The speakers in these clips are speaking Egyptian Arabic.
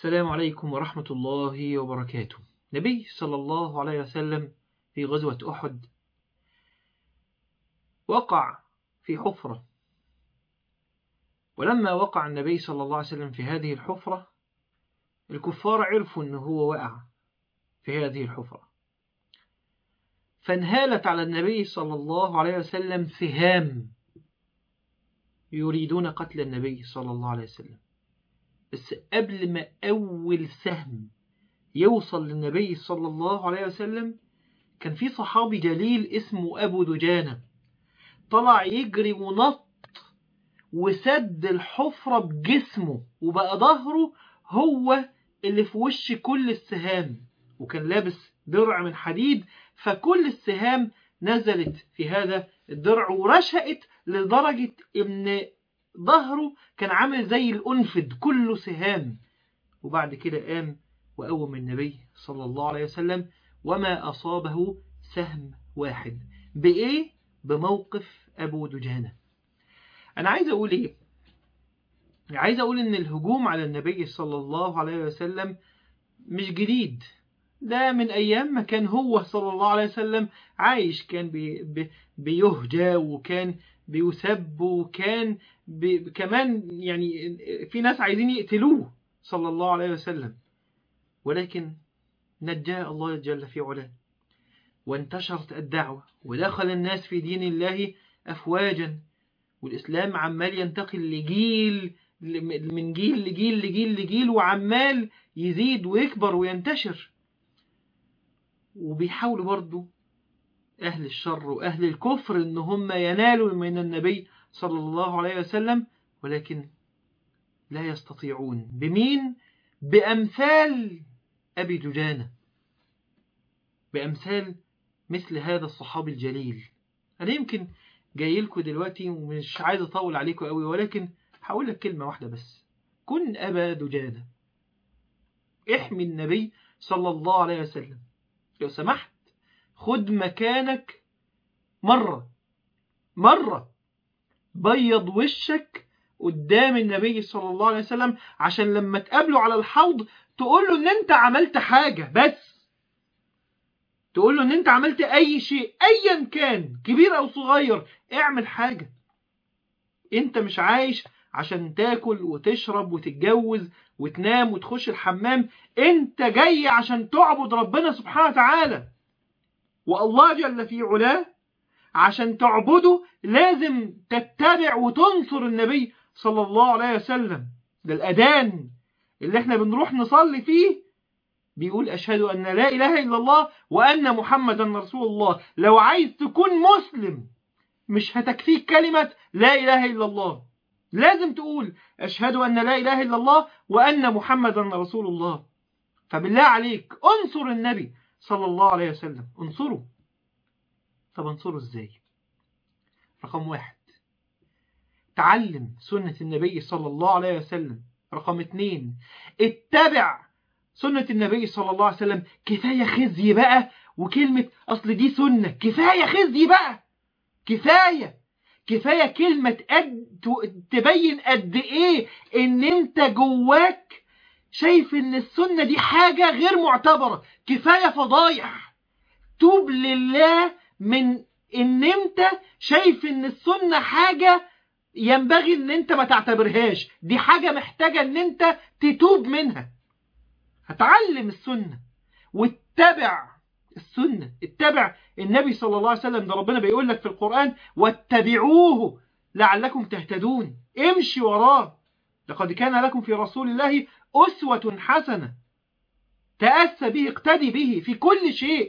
السلام عليكم ورحمة الله وبركاته نبي صلى الله عليه وسلم في غزوة أحد وقع في حفرة ولما وقع النبي صلى الله عليه وسلم في هذه الحفرة الكفار عرفوا أنه هو وقع في هذه الحفرة فانهالت على النبي صلى الله عليه وسلم سهام يريدون قتل النبي صلى الله عليه وسلم بس قبل ما أول سهم يوصل للنبي صلى الله عليه وسلم كان في صحابي جليل اسمه أبو دجانة طلع يجري ونط وسد الحفرة بجسمه وبقى ظهره هو اللي في وش كل السهام وكان لابس درع من حديد فكل السهام نزلت في هذا الدرع ورشقت لدرجة ان ظهره كان عامل زي الأنفد كله سهام وبعد كده قام وقوم النبي صلى الله عليه وسلم وما أصابه سهم واحد بإيه؟ بموقف أبو دجانة أنا عايز أقول إيه؟ عايز أقول إن الهجوم على النبي صلى الله عليه وسلم مش جديد ده من أيام ما كان هو صلى الله عليه وسلم عايش كان بي بي بيهجى وكان بيسب وكان بي كمان يعني في ناس عايزين يقتلوه صلى الله عليه وسلم ولكن نجاه الله جل في علاه وانتشرت الدعوة ودخل الناس في دين الله أفواجا والإسلام عمال ينتقل لجيل من جيل لجيل لجيل لجيل وعمال يزيد ويكبر وينتشر وبيحاولوا برضو أهل الشر وأهل الكفر إن هم ينالوا من النبي صلى الله عليه وسلم ولكن لا يستطيعون بمين؟ بأمثال أبي دجانة بأمثال مثل هذا الصحابي الجليل أنا يمكن جاي لكم دلوقتي ومش عايز أطول عليكم قوي ولكن هقول لك كلمة واحدة بس كن أبا دجانة احمي النبي صلى الله عليه وسلم لو سمحت خد مكانك مرة مرة بيض وشك قدام النبي صلى الله عليه وسلم عشان لما تقابله على الحوض تقول له ان انت عملت حاجة بس تقول له ان انت عملت اي شيء ايا كان كبير او صغير اعمل حاجة انت مش عايش عشان تاكل وتشرب وتتجوز وتنام وتخش الحمام انت جاي عشان تعبد ربنا سبحانه وتعالى والله جل في علاه عشان تعبده لازم تتبع وتنصر النبي صلى الله عليه وسلم ده الأذان اللي احنا بنروح نصلي فيه بيقول أشهد أن لا إله إلا الله وأن محمدا رسول الله لو عايز تكون مسلم مش هتكفيك كلمة لا إله إلا الله لازم تقول أشهد أن لا إله إلا الله وأن محمدا رسول الله فبالله عليك انصر النبي صلى الله عليه وسلم انصره طب انصره ازاي رقم واحد تعلم سنة النبي صلى الله عليه وسلم رقم اتنين اتبع سنة النبي صلى الله عليه وسلم كفاية خزي بقى وكلمة أصل دي سنة كفاية خزي بقى كفاية كفاية كلمة قد تبين قد ايه ان انت جواك شايف ان السنة دي حاجة غير معتبرة كفاية فضايح توب لله من ان انت شايف ان السنة حاجة ينبغي ان انت ما تعتبرهاش دي حاجة محتاجة ان انت تتوب منها هتعلم السنة واتبع السنة اتبع النبي صلى الله عليه وسلم ده ربنا بيقول لك في القرآن واتبعوه لعلكم تهتدون امشي وراه لقد كان لكم في رسول الله أسوة حسنة تأسى به اقتدي به في كل شيء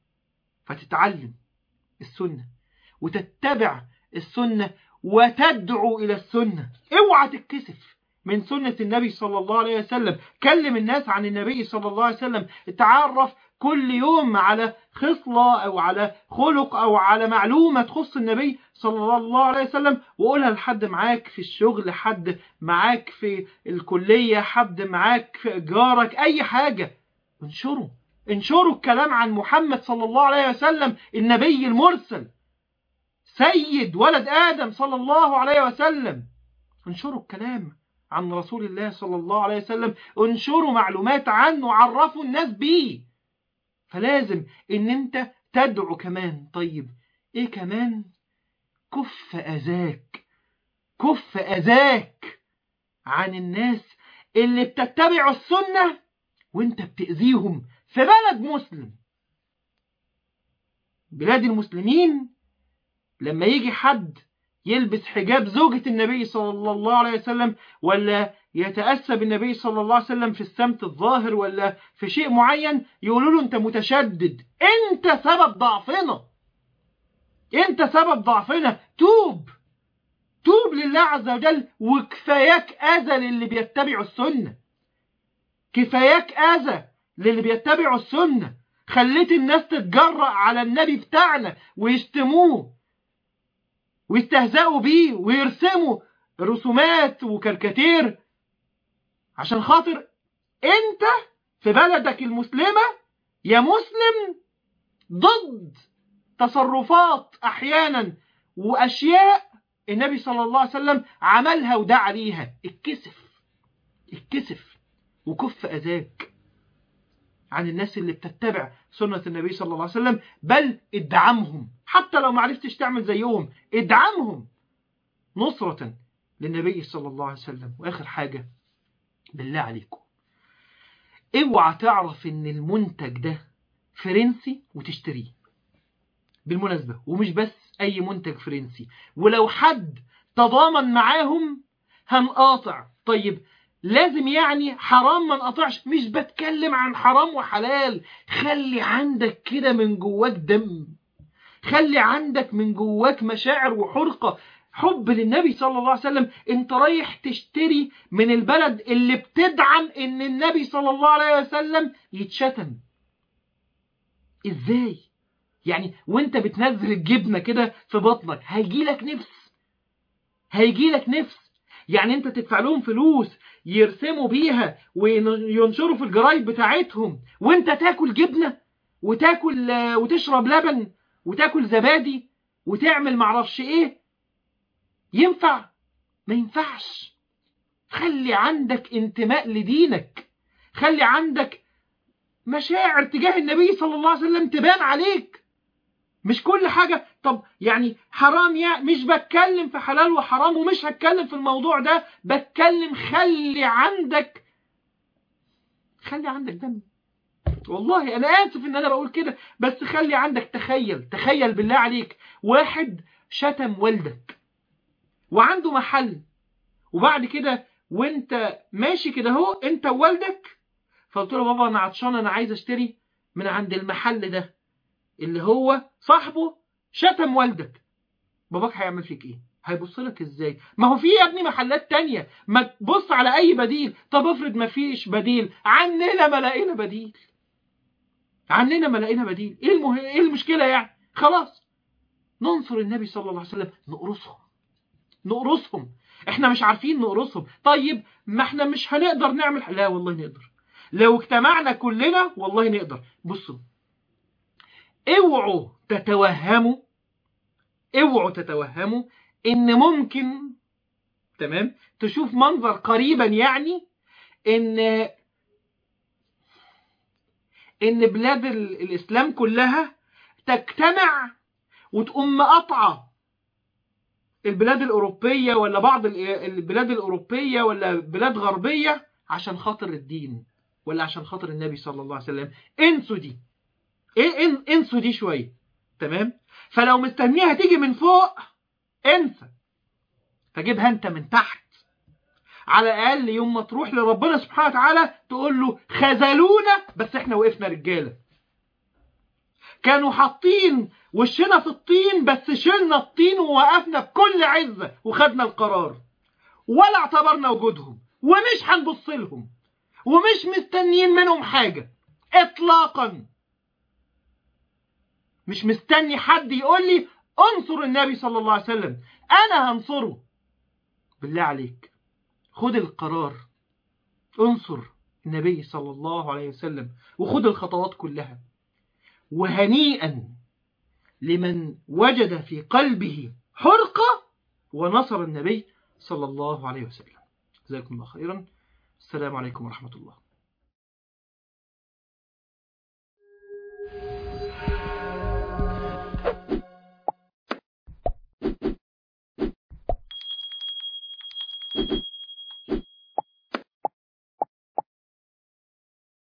فتتعلم السنة وتتبع السنة وتدعو إلى السنة اوعى تتكسف من سنة النبي صلى الله عليه وسلم كلم الناس عن النبي صلى الله عليه وسلم تعرف كل يوم على خصلة أو على خلق أو على معلومة تخص النبي صلى الله عليه وسلم وقولها لحد معاك في الشغل حد معاك في الكلية حد معاك في جارك أي حاجة انشروا انشروا الكلام عن محمد صلى الله عليه وسلم النبي المرسل سيد ولد آدم صلى الله عليه وسلم انشروا الكلام عن رسول الله صلى الله عليه وسلم انشروا معلومات عنه عرفوا الناس بيه فلازم ان انت تدعو كمان طيب ايه كمان كف اذاك كف اذاك عن الناس اللي بتتبع السنة وانت بتأذيهم في بلد مسلم بلاد المسلمين لما يجي حد يلبس حجاب زوجة النبي صلى الله عليه وسلم ولا يتأسى بالنبي صلى الله عليه وسلم في السمت الظاهر ولا في شيء معين يقولوا له انت متشدد انت سبب ضعفنا انت سبب ضعفنا توب توب لله عز وجل وكفاياك اذى للي بيتبعوا السنة كفاياك اذى للي بيتبعوا السنة خليت الناس تتجرأ على النبي بتاعنا ويشتموه ويستهزئوا بيه ويرسموا رسومات وكاريكاتير عشان خاطر انت في بلدك المسلمة يا مسلم ضد تصرفات احيانا واشياء النبي صلى الله عليه وسلم عملها ودعا ليها اتكسف اتكسف وكف اذاك عن الناس اللي بتتبع سنة النبي صلى الله عليه وسلم بل ادعمهم حتى لو ما عرفتش تعمل زيهم ادعمهم نصرة للنبي صلى الله عليه وسلم واخر حاجة بالله عليكم اوعى تعرف ان المنتج ده فرنسي وتشتريه بالمناسبة ومش بس اي منتج فرنسي ولو حد تضامن معاهم هنقاطع طيب لازم يعني حرام ما نقطعش مش بتكلم عن حرام وحلال خلي عندك كده من جواك دم خلي عندك من جواك مشاعر وحرقة حب للنبي صلى الله عليه وسلم انت رايح تشتري من البلد اللي بتدعم ان النبي صلى الله عليه وسلم يتشتم ازاي يعني وانت بتنزل الجبنة كده في بطنك هيجيلك نفس هيجيلك نفس يعني انت تدفع لهم فلوس يرسموا بيها وينشروا في الجرايد بتاعتهم وانت تاكل جبنة وتاكل وتشرب لبن وتاكل زبادي وتعمل معرفش ايه ينفع ما ينفعش خلي عندك انتماء لدينك خلي عندك مشاعر تجاه النبي صلى الله عليه وسلم تبان عليك مش كل حاجة طب يعني حرام يعني مش بتكلم في حلال وحرام ومش هتكلم في الموضوع ده بتكلم خلي عندك خلي عندك دم والله انا اسف ان انا بقول كده بس خلي عندك تخيل تخيل بالله عليك واحد شتم والدك وعنده محل وبعد كده وانت ماشي كده اهو انت ووالدك فقلت له بابا انا عطشان انا عايز اشتري من عند المحل ده اللي هو صاحبه شتم والدك باباك هيعمل فيك ايه هيبص لك ازاي ما هو في يا ابني محلات تانية ما تبص على اي بديل طب افرض ما فيش بديل عننا ما لقينا بديل عننا ما لقينا بديل ايه المه... ايه المشكله يعني خلاص ننصر النبي صلى الله عليه وسلم نقرصهم نقرصهم احنا مش عارفين نقرصهم طيب ما احنا مش هنقدر نعمل لا والله نقدر لو اجتمعنا كلنا والله نقدر بصوا اوعوا تتوهموا اوعوا تتوهموا ان ممكن تمام تشوف منظر قريبا يعني ان ان بلاد الاسلام كلها تجتمع وتقوم مقاطعه البلاد الاوروبيه ولا بعض البلاد الاوروبيه ولا بلاد غربيه عشان خاطر الدين ولا عشان خاطر النبي صلى الله عليه وسلم انسوا دي ايه ان انسوا دي شويه تمام فلو مستنيها تيجي من فوق انسى فجيبها انت من تحت على الاقل يوم ما تروح لربنا سبحانه وتعالى تقول له خذلونا بس احنا وقفنا رجاله كانوا حاطين وشنا في الطين بس شلنا الطين ووقفنا بكل عزه وخدنا القرار ولا اعتبرنا وجودهم ومش هنبص لهم ومش مستنيين منهم حاجه اطلاقا مش مستني حد يقول لي انصر النبي صلى الله عليه وسلم انا هنصره بالله عليك خد القرار انصر النبي صلى الله عليه وسلم وخد الخطوات كلها وهنيئا لمن وجد في قلبه حرقة ونصر النبي صلى الله عليه وسلم جزاكم الله خيرا السلام عليكم ورحمة الله